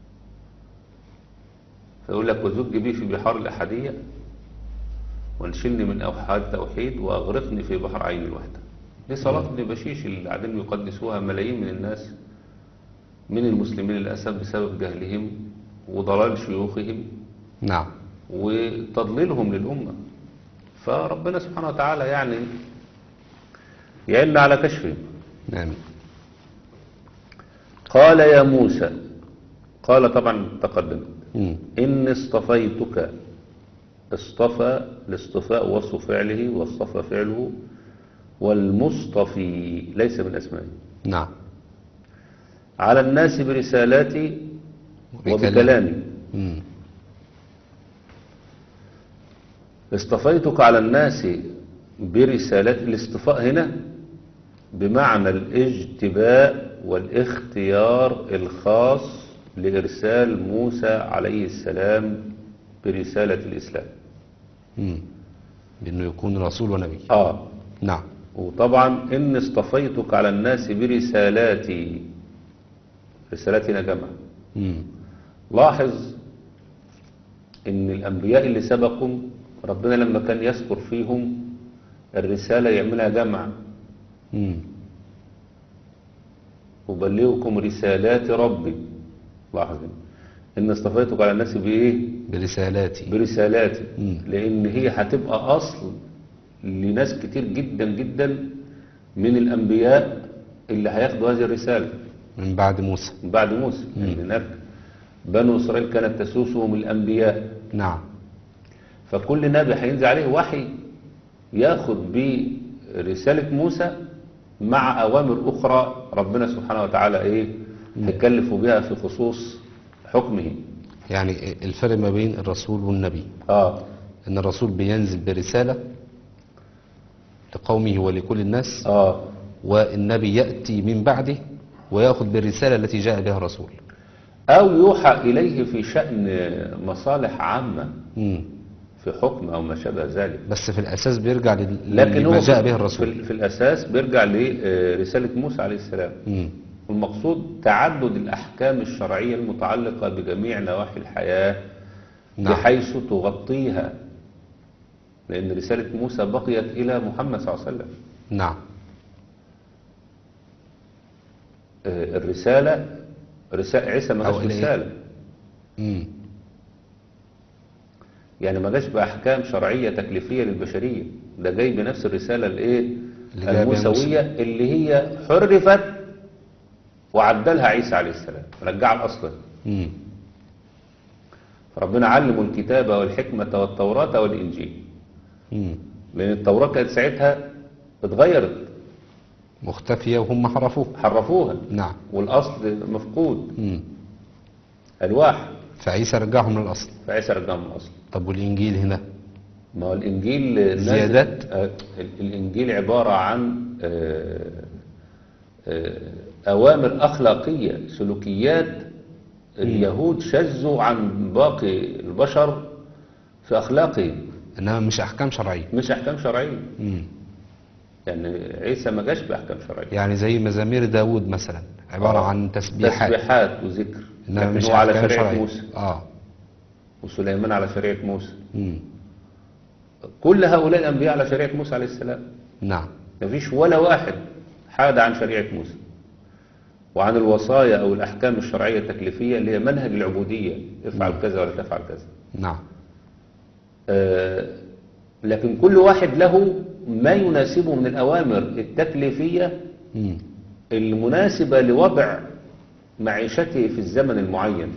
فيقول لك وزج بي في بحار الأحدية وانشلني من أوحاد التوحيد وأغرقني في بحر عين الوحدة دي صلاة ابن بشيش اللي قاعدين يقدسوها ملايين من الناس من المسلمين للأسف بسبب جهلهم وضلال شيوخهم نعم وتضليلهم للأمة فربنا سبحانه وتعالى يعني يعن على كشفه آمين قال يا موسى قال طبعا تقدم مم. إني اصطفيتك اصطفى الاصطفاء وصف فعله واصطفى فعله والمصطفي ليس من أسمائه نعم على الناس برسالاتي وبكلامي مم. اصطفيتك على الناس برسالات الاصطفاء هنا بمعنى الاجتباء والاختيار الخاص لإرسال موسى عليه السلام برسالة الإسلام مم. بأنه يكون رسول ونبي آه نعم وطبعا إن اصطفيتك على الناس برسالاتي رسالاتنا جمع مم. لاحظ ان الانبياء اللي سبقوا ربنا لما كان يذكر فيهم الرسالة يعملها جمع مم. أبلغكم رسالات ربي لاحظ إن اصطفيتك على الناس بإيه؟ برسالاتي برسالاتي مم. لأن هي هتبقى أصل لناس كتير جدا جدا من الأنبياء اللي هياخدوا هذه الرسالة من بعد موسى من بعد موسى يعني هناك بنو إسرائيل كانت تسوسهم الأنبياء نعم فكل نبي هينزل عليه وحي ياخد برسالة موسى مع أوامر أخرى ربنا سبحانه وتعالى إيه هيكلف بها في خصوص حكمه يعني الفرق ما بين الرسول والنبي آه ان الرسول بينزل برسالة لقومه ولكل الناس آه والنبي يأتي من بعده ويأخذ بالرسالة التي جاء بها الرسول أو يوحى إليه في شأن مصالح عامة مم. في حكم أو ما شابه ذلك بس في الأساس بيرجع لل- لكن لما هو جاء في, به في, الرسول في الأساس بيرجع لرسالة موسى عليه السلام مم. والمقصود تعدد الأحكام الشرعية المتعلقة بجميع نواحي الحياة نعم. بحيث تغطيها لأن رسالة موسى بقيت إلى محمد صلى الله عليه وسلم نعم آه، الرسالة رسالة عيسى ما أو جاش إلى إيه؟ رسالة مم. يعني ما جاش بأحكام شرعية تكليفية للبشرية ده جاي بنفس الرسالة الإيه اللي جاء بها الموسوية اللي هي حرفت وعدلها عيسى عليه السلام رجع الأصل مم. فربنا علموا الكتابة والحكمة والتوراة والإنجيل مم. لأن التوراة كانت ساعتها اتغيرت مختفية وهم حرفوه حرفوها نعم والأصل مفقود مم. ألواح فعيسى رجعهم للأصل فعيسى رجعهم من الأصل طب والإنجيل هنا ما هو الإنجيل نازل- زيادات؟ آه، ال- الإنجيل عبارة عن آه، آه، أوامر أخلاقية سلوكيات اليهود شذوا عن باقي البشر في أخلاقهم إنما مش أحكام شرعية مش أحكام شرعية مم. يعني عيسى ما جاش بأحكام شرعية يعني زي مزامير داود مثلا عبارة آه. عن تسبيحات تسبيحات وذكر إنما لكن مش هو على أحكام شريعة شرعية موسى آه وسليمان على شريعة موسى مم. كل هؤلاء الأنبياء على شريعة موسى عليه السلام نعم مفيش ولا واحد حاد عن شريعة موسى وعن الوصايا أو الأحكام الشرعية التكليفية اللي هي منهج العبودية افعل كذا ولا تفعل كذا نعم آه، لكن كل واحد له ما يناسبه من الأوامر التكليفية مم. المناسبة لوضع معيشته في الزمن المعين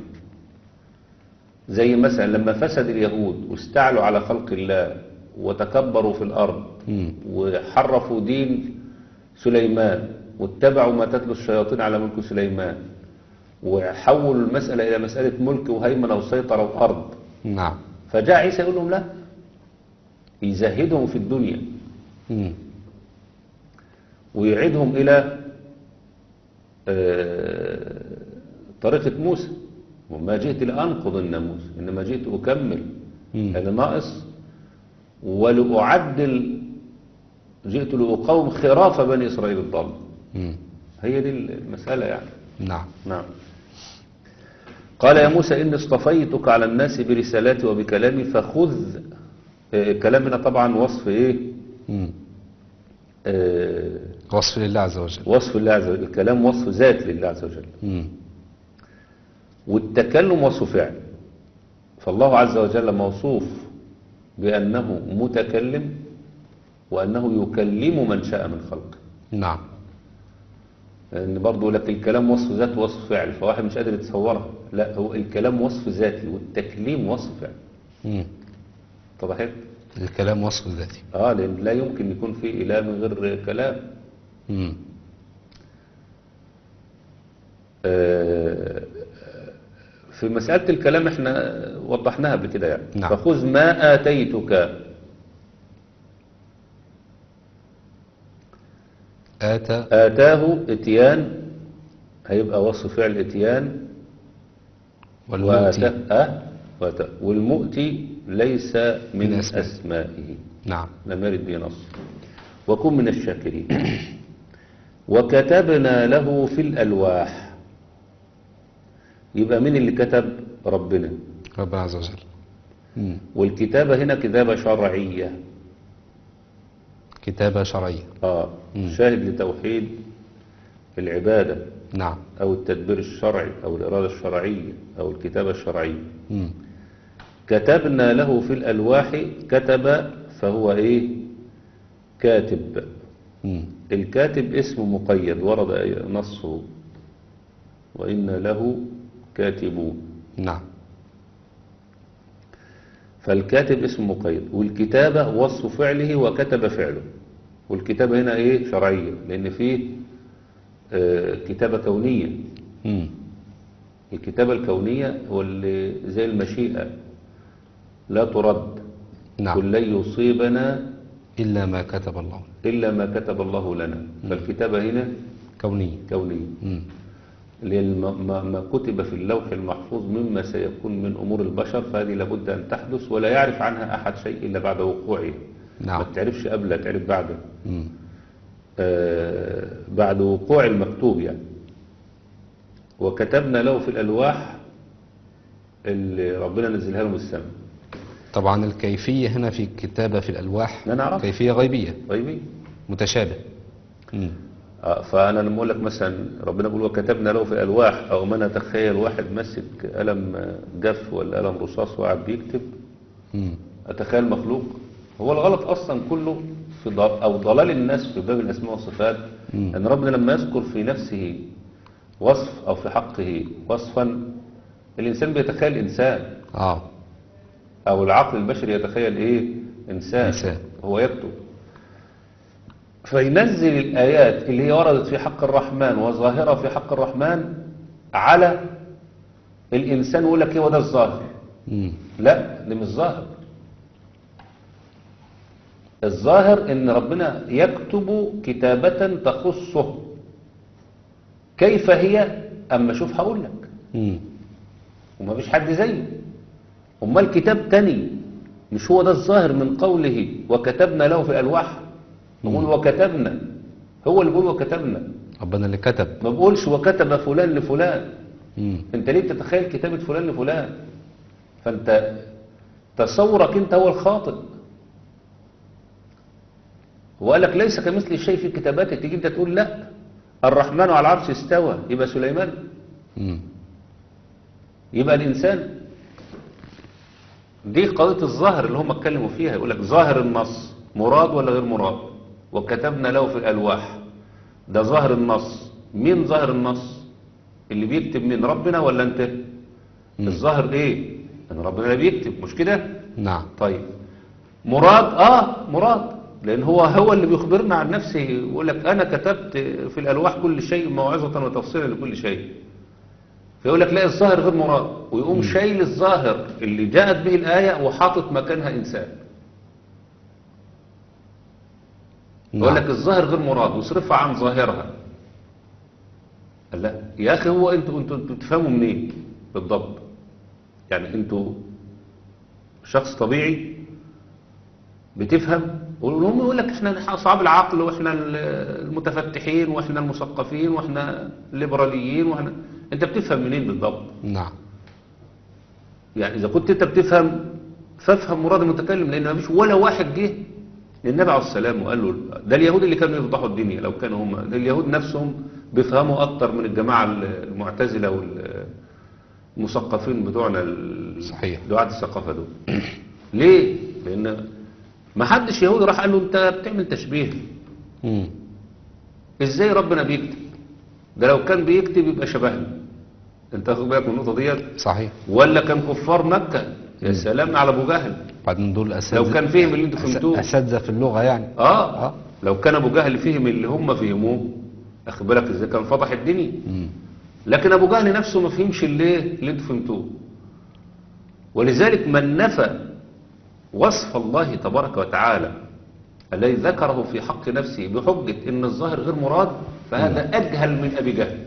زي مثلا لما فسد اليهود واستعلوا على خلق الله وتكبروا في الأرض مم. وحرفوا دين سليمان واتبعوا ما تتلو الشياطين على ملك سليمان وحولوا المسألة إلى مسألة ملك وهيمنة وسيطرة وأرض نعم فجاء عيسى يقول لهم لا يزهدهم في الدنيا مم. ويعيدهم إلى آه، طريقة موسى وما جئت لأنقض الناموس إنما جئت أكمل مم. أنا ناقص ولأعدل جئت لأقاوم خراف بني إسرائيل الضال مم. هي دي المسألة يعني نعم نعم قال يا موسى إني اصطفيتك على الناس برسالاتي وبكلامي فخذ آه، كلامنا طبعا وصف إيه مم. آه، وصف لله عز وجل وصف الله عز وجل الكلام وصف ذات لله عز وجل مم. والتكلم وصف فعل فالله عز وجل موصوف بأنه متكلم وأنه يكلم من شاء من خلقه نعم لأن برضه لك الكلام وصف ذات وصف فعل فواحد مش قادر يتصورها لا هو الكلام وصف ذاتي والتكليم وصف فعل مم. طبعا الكلام وصف ذاتي اه لأن لا يمكن يكون في إله من غير كلام مم. آه، في مسألة الكلام احنا وضحناها قبل كده يعني نعم. فخذ ما آتيتك آتى آتاه اتيان هيبقى وصف فعل اتيان والمؤتي وآتاه آه وآتاه والمؤتي ليس من, من أسماء. أسمائه نعم لم يرد به نص وكن من الشاكرين وكتبنا له في الألواح يبقى مين اللي كتب ربنا ربنا عز وجل مم. والكتابة هنا كتابة شرعية كتابة شرعية آه مم. شاهد لتوحيد العبادة نعم أو التدبير الشرعي أو الإرادة الشرعية أو الكتابة الشرعية مم. كتبنا له في الألواح كتب فهو إيه كاتب مم. الكاتب اسم مقيد ورد أي- نصه وإن له كاتبون نعم فالكاتب اسم مقيد والكتابة وصف فعله وكتب فعله والكتابة هنا ايه شرعية لان فيه آه، كتابة كونية مم. الكتابة الكونية واللي زي المشيئة لا ترد نعم قل لن يصيبنا إلا ما كتب الله إلا ما كتب الله لنا فالكتابة هنا كونية كونية مم. لأن ما- ما ما كتب في اللوح المحفوظ مما سيكون من أمور البشر فهذه لابد أن تحدث ولا يعرف عنها أحد شيء إلا بعد وقوعها نعم ما تعرفش قبلها تعرف بعده مم. آه، بعد وقوع المكتوب يعني وكتبنا له في الألواح اللي ربنا نزلها له من السماء طبعا الكيفية هنا في الكتابة في الألواح لا نعرف. كيفية غيبية طيب متشابه مم. آه، فأنا لما أقول لك مثلا ربنا يقول وكتبنا له في الألواح أو ما نتخيل واحد ماسك قلم آه، جف ولا قلم رصاص وقاعد بيكتب مم. أتخيل مخلوق هو الغلط أصلا كله في ضل أو ضلال الناس في باب الأسماء والصفات مم. أن ربنا لما يذكر في نفسه وصف أو في حقه وصفا الإنسان بيتخيل إنسان آه أو العقل البشري يتخيل إيه إنسان, إنسان. هو يكتب فينزل الآيات اللي هي وردت في حق الرحمن وظاهرة في حق الرحمن على الإنسان ويقول لك إيه هو ده الظاهر مم. لا ده مش ظاهر الظاهر ان ربنا يكتب كتابة تخصه كيف هي اما شوف هقول لك مم. وما فيش حد زيه امال كتاب تاني مش هو ده الظاهر من قوله وكتبنا له في الالواح نقول وكتبنا هو اللي بيقول وكتبنا ربنا اللي كتب ما بقولش وكتب فلان لفلان مم. انت ليه بتتخيل كتابة فلان لفلان فانت تصورك انت هو الخاطئ وقال لك ليس كمثل شيء في كتاباته تيجي انت تقول لا الرحمن على العرش استوى يبقى سليمان مم. يبقى الانسان دي قضية الظاهر اللي هم اتكلموا فيها يقول لك ظاهر النص مراد ولا غير مراد وكتبنا له في الألواح ده ظاهر النص مين ظاهر النص اللي بيكتب مين ربنا ولا انت مم. الظاهر ايه ان ربنا اللي بيكتب مش كده نعم طيب مراد اه مراد لان هو هو اللي بيخبرنا عن نفسه يقول لك انا كتبت في الالواح كل شيء موعظه وتفصيلا لكل شيء فيقول لك لا الظاهر غير مراد ويقوم شايل الظاهر اللي جاءت به الايه وحاطط مكانها انسان يقول لك نعم. الظاهر غير مراد واصرفها عن ظاهرها قال لا يا اخي هو انتوا انتوا انتوا بتفهموا منين بالضبط يعني انتوا شخص طبيعي بتفهم وهم يقول لك احنا اصحاب العقل واحنا المتفتحين واحنا المثقفين واحنا الليبراليين واحنا انت بتفهم منين بالضبط نعم يعني اذا كنت انت بتفهم فافهم مراد المتكلم لان ما فيش ولا واحد جه للنبي عليه السلام وقال له ده اليهود اللي كانوا يفضحوا الدنيا لو كانوا هم ده اليهود نفسهم بيفهموا اكتر من الجماعه المعتزله والمثقفين بتوعنا ال- صحيح. دعاة الثقافه دول ليه لان ما حدش يهودي راح قال له انت بتعمل تشبيه مم. ازاي ربنا بيكتب ده لو كان بيكتب يبقى شبهنا انت واخد بالك من النقطه ديت صحيح ولا كان كفار مكه يا سلام على ابو جهل بعدين دول اساتذه لو كان فهم اللي انتوا أس- فهمتوه اساتذه في اللغه يعني اه آه. لو كان ابو جهل فهم اللي هم فهموه اخد بالك ازاي كان فضح الدنيا مم. لكن ابو جهل نفسه ما فهمش اللي اللي انتوا فهمتوه ولذلك من نفى وصف الله تبارك وتعالى الذي ذكره في حق نفسه بحجة ان الظاهر غير مراد فهذا اجهل من ابي جهل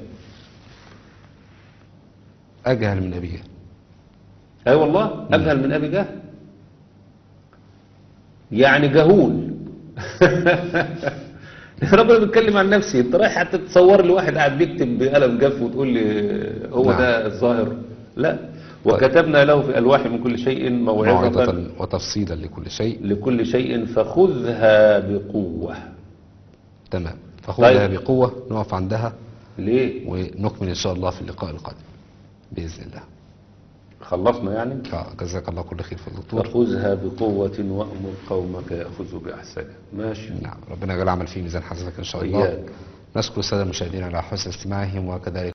اجهل من ابيه اي والله اجهل من ابي جهل يعني جهول ربنا بيتكلم عن نفسه انت رايح حتى تصور لي واحد قاعد بيكتب بقلم جاف وتقول لي هو نعم. ده الظاهر لا وكتبنا له في الواح من كل شيء موعظة موعظه وتفصيلا لكل شيء لكل شيء فخذها بقوة تمام فخذها طيب. بقوه نقف عندها ليه ونكمل ان شاء الله في اللقاء القادم باذن الله خلصنا يعني آه، جزاك الله كل خير في الدكتور فخذها بقوة وأمر قومك يأخذوا بأحسنها ماشي نعم ربنا يجعل عمل في ميزان حسناتك ان شاء الله إياك نشكر الساده المشاهدين على حسن استماعهم وكذلك